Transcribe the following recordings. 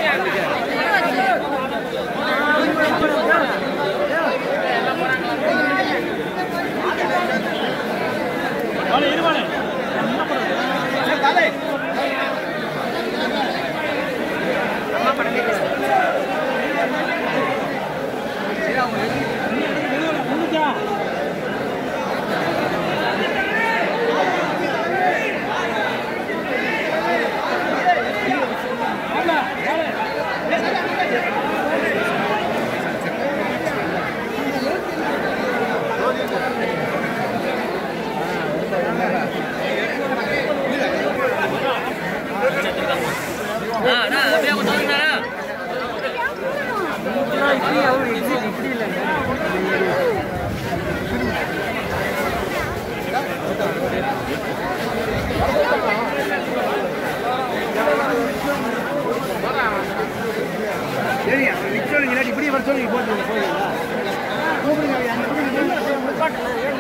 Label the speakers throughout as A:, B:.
A: சரி அவன் நிக்க சொல்லுங்க இல்லாட்டி இப்படி வர சொல்லி போட்டு போயிங்களா கூப்பிடுங்க அவன் அங்க கூப்பிடுங்க.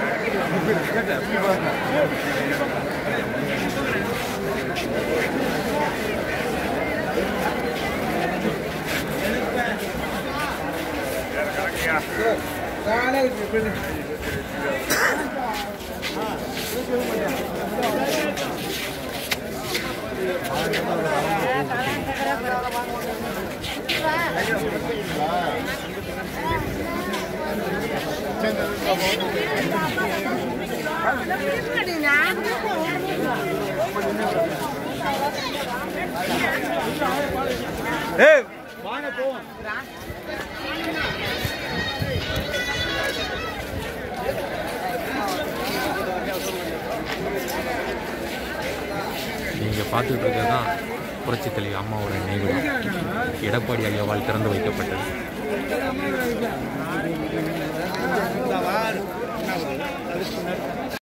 A: ஏய் வாங்க போவோம்
B: நீங்கள் பார்த்துட்டு இருக்கிறது தான் புரட்சித் தலைவி அம்மாவோட நினைவிடம் எடப்பாடி ஐயாவால் திறந்து வைக்கப்பட்டது